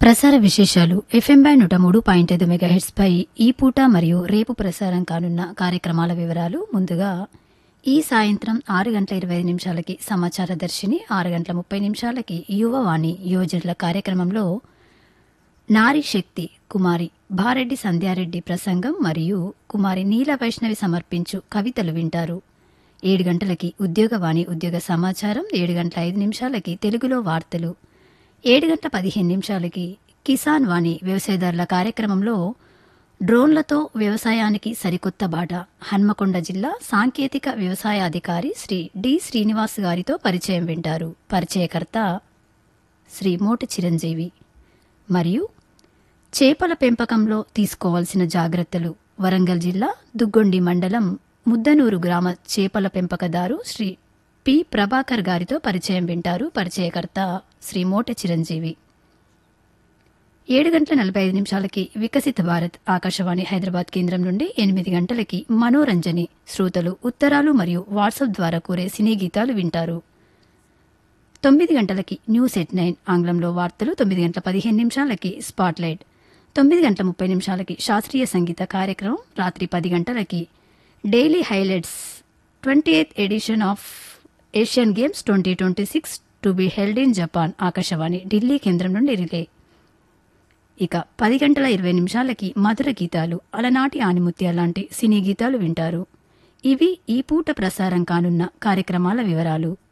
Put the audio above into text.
ప్రసార విశేషాలు FM by నూట మూడు పాయింట్ ఐదు మెగాహెట్స్ పై ఈ పూట మరియు రేపు ప్రసారం కానున్న కార్యక్రమాల వివరాలు ముందుగా ఈ సాయంత్రం ఆరు గంటల ఇరవై ఐదు నిమిషాలకి సమాచార దర్శిని ఆరు గంటల ముప్పై నిమిషాలకి యువవాణి యువజనుల కార్యక్రమంలో నారీ శక్తి కుమారి భారెడ్డి సంధ్యారెడ్డి ప్రసంగం మరియు కుమారి నీల వైష్ణవి సమర్పించు కవితలు వింటారు ఏడు గంటలకి ఉద్యోగవాణి ఉద్యోగ సమాచారం ఏడు గంటల ఐదు నిమిషాలకి తెలుగులో వార్తలు ఏడు గంటల పదిహేను నిమిషాలకి కిసాన్ వాణి వ్యవసాయదారుల కార్యక్రమంలో డ్రోన్లతో వ్యవసాయానికి సరికొత్త బాట హన్మకొండ జిల్లా సాంకేతిక వ్యవసాయాధికారి శ్రీ డి శ్రీనివాస్ గారితో పరిచయం వింటారు పరిచయకర్త శ్రీ మోటి చిరంజీవి మరియు చేపల పెంపకంలో తీసుకోవాల్సిన జాగ్రత్తలు వరంగల్ జిల్లా దుగ్గొండి మండలం ముద్దనూరు గ్రామ చేపల పెంపకదారు శ్రీ పి ప్రభాకర్ గారితో పరిచయం వింటారు పరిచయకర్త శ్రీ మోట చిరంజీవి ఏడు గంటల నలభై ఐదు నిమిషాలకి వికసిత భారత్ ఆకాశవాణి హైదరాబాద్ కేంద్రం నుండి ఎనిమిది గంటలకి మనోరంజని శ్రోతలు ఉత్తరాలు మరియు వాట్సాప్ ద్వారా కోరే సినీ గీతాలు వింటారు తొమ్మిది గంటలకి న్యూస్ ఎట్ నైన్ ఆంగ్లంలో వార్తలు తొమ్మిది గంటల పదిహేను నిమిషాలకి స్పాట్లైట్ తొమ్మిది గంటల ముప్పై నిమిషాలకి శాస్త్రీయ సంగీత కార్యక్రమం రాత్రి పది గంటలకి daily highlights twenty eighth edition of Asian Games twenty twenty six to be held in Japan Akashvani Delhi కేంద్రం నుండి రిలే ఇక పది గంటల ఇరవై నిమిషాలకి మధుర గీతాలు అలనాటి ఆనిముత్య లాంటి సినీ గీతాలు వింటారు ఇవి ఈ పూట ప్రసారం కానున్న కార్యక్రమాల వివరాలు